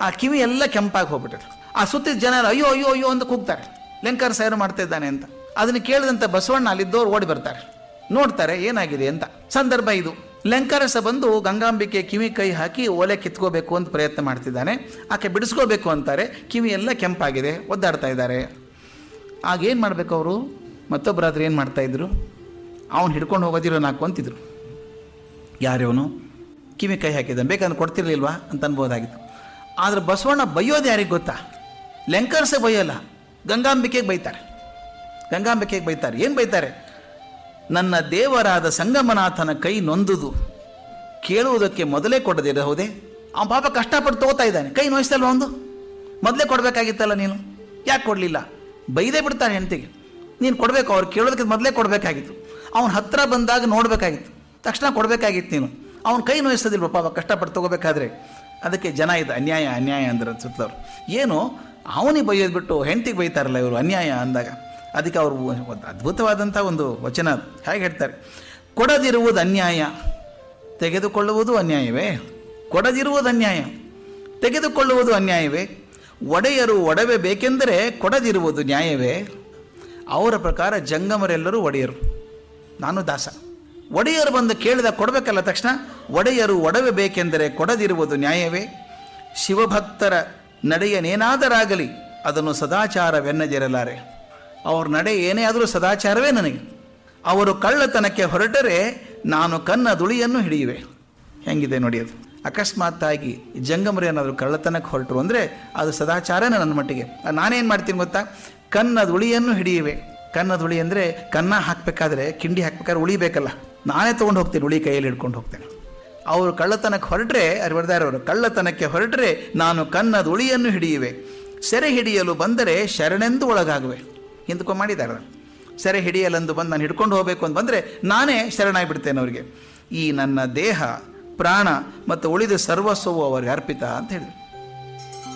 ಆ ಕಿವಿ ಎಲ್ಲ ಕೆಂಪಾಗಿ ಹೋಗ್ಬಿಟ್ಟಿದೆ ಆ ಸುತ್ತಿದ ಜನ ಅಯ್ಯೋ ಅಯ್ಯೋ ಅಯ್ಯೋ ಅಂತ ಕೂಗ್ತಾರೆ ಲೆಂಕರ್ ಸಾಯರು ಮಾಡ್ತಾ ಇದ್ದಾನೆ ಅಂತ ಅದನ್ನು ಕೇಳಿದಂಥ ಬಸವಣ್ಣ ಅಲ್ಲಿದ್ದವ್ರು ಓಡಿ ಬರ್ತಾರೆ ನೋಡ್ತಾರೆ ಏನಾಗಿದೆ ಅಂತ ಸಂದರ್ಭ ಇದು ಲೆಂಕರಸ ಬಂದು ಗಂಗಾಂಬಿಕೆ ಕಿವಿ ಕೈ ಹಾಕಿ ಒಲೆ ಕಿತ್ಕೋಬೇಕು ಅಂತ ಪ್ರಯತ್ನ ಮಾಡ್ತಿದ್ದಾನೆ ಆಕೆ ಬಿಡಿಸ್ಕೋಬೇಕು ಅಂತಾರೆ ಕಿವಿ ಎಲ್ಲ ಕೆಂಪಾಗಿದೆ ಒದ್ದಾಡ್ತಾ ಇದ್ದಾರೆ ಆಗ ಏನು ಮಾಡಬೇಕು ಅವರು ಮತ್ತೊಬ್ಬರಾದ್ರೆ ಏನು ಮಾಡ್ತಾಯಿದ್ರು ಅವನು ಹಿಡ್ಕೊಂಡು ಹೋಗೋದಿರೋ ನಾಲ್ಕು ಅಂತಿದ್ರು ಯಾರ್ಯವನು ಕಿವಿ ಕೈ ಹಾಕಿದ್ದಾನೆ ಬೇಕಂದ್ರೆ ಕೊಡ್ತಿರ್ಲಿಲ್ವಾ ಅಂತ ಅನ್ಬೋದಾಗಿತ್ತು ಆದರೆ ಬಸವಣ್ಣ ಬೈಯೋದು ಯಾರಿಗೆ ಗೊತ್ತಾ ಲೆಂಕರ್ಸೆ ಬೈಯೋಲ್ಲ ಗಂಗಾಂಬಿಕೆಗೆ ಬೈತಾರೆ ಗಂಗಾಂಬಿಕೆಗೆ ಬೈತಾರೆ ಏನು ಬೈತಾರೆ ನನ್ನ ದೇವರಾದ ಸಂಗಮನಾಥನ ಕೈ ನೊಂದುದು ಕೇಳುವುದಕ್ಕೆ ಮೊದಲೇ ಕೊಡದಿರ ಹೌದೇ ಆ ಪಾಪ ಕಷ್ಟಪಟ್ಟು ತಗೋತಾ ಇದ್ದಾನೆ ಕೈ ನೋಯಿಸ್ತಲ್ವ ಒಂದು ಮೊದಲೇ ಕೊಡಬೇಕಾಗಿತ್ತಲ್ಲ ನೀನು ಯಾಕೆ ಕೊಡಲಿಲ್ಲ ಬೈದೇ ಬಿಡ್ತಾರೆ ಹೆಂಡತಿಗೆ ನೀನು ಕೊಡಬೇಕು ಅವ್ರು ಕೇಳೋದಕ್ಕೆ ಮೊದಲೇ ಕೊಡಬೇಕಾಗಿತ್ತು ಅವನ ಹತ್ರ ಬಂದಾಗ ನೋಡಬೇಕಾಗಿತ್ತು ತಕ್ಷಣ ಕೊಡಬೇಕಾಗಿತ್ತು ನೀನು ಅವನ ಕೈ ನೋಯಿಸೋದಿಲ್ವ ಪಾಪ ಕಷ್ಟಪಟ್ಟು ತಗೋಬೇಕಾದ್ರೆ ಅದಕ್ಕೆ ಜನ ಇದು ಅನ್ಯಾಯ ಅನ್ಯಾಯ ಅಂದ್ರೆ ಸುತ್ತಲವ್ರು ಏನು ಅವನಿಗೆ ಬೈಯೋದು ಬಿಟ್ಟು ಹೆಂಡತಿಗೆ ಬೈತಾರಲ್ಲ ಇವರು ಅನ್ಯಾಯ ಅಂದಾಗ ಅದಕ್ಕೆ ಅವರು ಒಂದು ಅದ್ಭುತವಾದಂಥ ಒಂದು ವಚನ ಅದು ಹೇಗೆ ಹೇಳ್ತಾರೆ ಕೊಡದಿರುವುದು ಅನ್ಯಾಯ ತೆಗೆದುಕೊಳ್ಳುವುದು ಅನ್ಯಾಯವೇ ಕೊಡದಿರುವುದು ಅನ್ಯಾಯ ತೆಗೆದುಕೊಳ್ಳುವುದು ಅನ್ಯಾಯವೇ ಒಡೆಯರು ಒಡವೆ ಬೇಕೆಂದರೆ ಕೊಡದಿರುವುದು ನ್ಯಾಯವೇ ಅವರ ಪ್ರಕಾರ ಜಂಗಮರೆಲ್ಲರೂ ಒಡೆಯರು ನಾನು ದಾಸ ಒಡೆಯರು ಬಂದು ಕೇಳಿದ ಕೊಡಬೇಕಲ್ಲ ತಕ್ಷಣ ಒಡೆಯರು ಒಡವೆ ಬೇಕೆಂದರೆ ಕೊಡದಿರುವುದು ನ್ಯಾಯವೇ ಶಿವಭಕ್ತರ ನಡೆಯನೇನಾದರಾಗಲಿ ಅದನ್ನು ಸದಾಚಾರವೆನ್ನದಿರಲಾರೆ ಅವ್ರ ನಡೆ ಏನೇ ಆದರೂ ಸದಾಚಾರವೇ ನನಗೆ ಅವರು ಕಳ್ಳತನಕ್ಕೆ ಹೊರಟರೆ ನಾನು ಕನ್ನ ದುಳಿಯನ್ನು ಹಿಡಿಯುವೆ ಹೆಂಗಿದೆ ನೋಡಿ ಅದು ಅಕಸ್ಮಾತ್ತಾಗಿ ಜಂಗಮರು ಏನಾದರೂ ಕಳ್ಳತನಕ್ಕೆ ಹೊರಟರು ಅಂದರೆ ಅದು ಸದಾಚಾರನೇ ನನ್ನ ಮಟ್ಟಿಗೆ ನಾನೇನು ಮಾಡ್ತೀನಿ ಗೊತ್ತಾ ಕನ್ನ ದುಳಿಯನ್ನು ಹಿಡಿಯುವೆ ಕನ್ನ ದುಳಿ ಅಂದರೆ ಕನ್ನ ಹಾಕಬೇಕಾದ್ರೆ ಕಿಂಡಿ ಹಾಕ್ಬೇಕಾದ್ರೆ ಉಳಿಬೇಕಲ್ಲ ನಾನೇ ತೊಗೊಂಡು ಹೋಗ್ತೀನಿ ಉಳಿ ಕೈಯಲ್ಲಿ ಹಿಡ್ಕೊಂಡು ಹೋಗ್ತೇನೆ ಅವರು ಕಳ್ಳತನಕ್ಕೆ ಹೊರಟ್ರೆ ಅವ್ರು ಬರ್ದಾರೆ ಅವರು ಕಳ್ಳತನಕ್ಕೆ ಹೊರಟ್ರೆ ನಾನು ಕನ್ನದ ಉಳಿಯನ್ನು ಹಿಡಿಯುವೆ ಸೆರೆ ಹಿಡಿಯಲು ಬಂದರೆ ಶರಣೆಂದು ಒಳಗಾಗುವೆ ಹಿಂದಕೊ ಮಾಡಿದ್ದಾರೆ ಸೆರೆ ಹಿಡಿಯಲೆಂದು ಬಂದು ನಾನು ಹಿಡ್ಕೊಂಡು ಹೋಗಬೇಕು ಅಂತ ಬಂದರೆ ನಾನೇ ಶರಣಾಗಿ ಬಿಡ್ತೇನೆ ಅವರಿಗೆ ಈ ನನ್ನ ದೇಹ ಪ್ರಾಣ ಮತ್ತು ಉಳಿದ ಸರ್ವಸ್ವವು ಅವರಿಗೆ ಅರ್ಪಿತ ಅಂತ ಹೇಳಿದ್ರು